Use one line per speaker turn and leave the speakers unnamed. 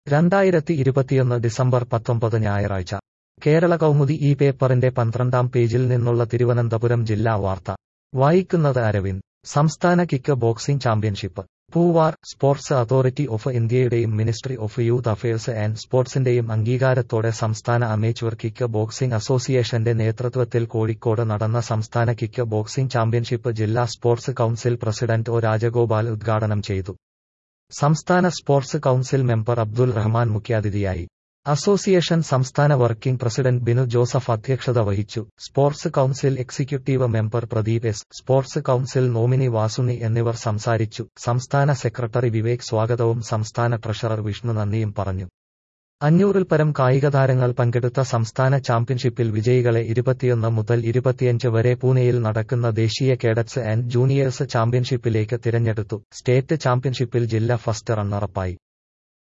രണ്ടായിരത്തി ഇരുപത്തിയൊന്ന് ഡിസംബർ പത്തൊമ്പത് ഞായറാഴ്ച കേരള കൗമുദി ഈ പേപ്പറിന്റെ പന്ത്രണ്ടാം പേജിൽ നിന്നുള്ള തിരുവനന്തപുരം ജില്ലാ വാർത്ത വായിക്കുന്നത് അരവിന്ദ് സംസ്ഥാന kick boxing championship Poovar sports authority of ഇന്ത്യയുടെയും ministry of youth affairs and സ്പോർട്സിന്റെയും അംഗീകാരത്തോടെ സംസ്ഥാന അമേച്വർ കിക്ക് ബോക്സിംഗ് അസോസിയേഷന്റെ നേതൃത്വത്തിൽ കോഴിക്കോട് നടന്ന സംസ്ഥാന കിക്ക് ബോക്സിംഗ് ചാമ്പ്യൻഷിപ്പ് ജില്ലാ sports council president O Rajagopal ഉദ്ഘാടനം ചെയ്തു സംസ്ഥാന sports council member Abdul Rahman മുഖ്യാതിഥിയായി അസോസിയേഷൻ സംസ്ഥാന വർക്കിംഗ് പ്രസിഡന്റ് ബിനു ജോസഫ് അധ്യക്ഷത വഹിച്ചു sports council executive member Pradeep S sports council nominee Vasuni എന്നിവർ സംസാരിച്ചു സംസ്ഥാന സെക്രട്ടറി വിവേക് സ്വാഗതവും സംസ്ഥാന ട്രഷറർ വിഷ്ണു നന്ദിയും പറഞ്ഞു അഞ്ഞൂറിൽ പരം കായിക താരങ്ങൾ പങ്കെടുത്ത സംസ്ഥാന ചാമ്പ്യൻഷിപ്പിൽ വിജയികളെ ഇരുപത്തിയൊന്ന് മുതൽ ഇരുപത്തിയഞ്ച് വരെ പൂനെയിൽ നടക്കുന്ന ദേശീയ കേഡറ്റ്സ് ആൻഡ് ജൂനിയേഴ്സ് ചാമ്പ്യൻഷിപ്പിലേക്ക് തിരഞ്ഞെടുത്തു സ്റ്റേറ്റ് ചാമ്പ്യൻഷിപ്പിൽ ജില്ല ഫസ്റ്റ് റണ്ണറപ്പായി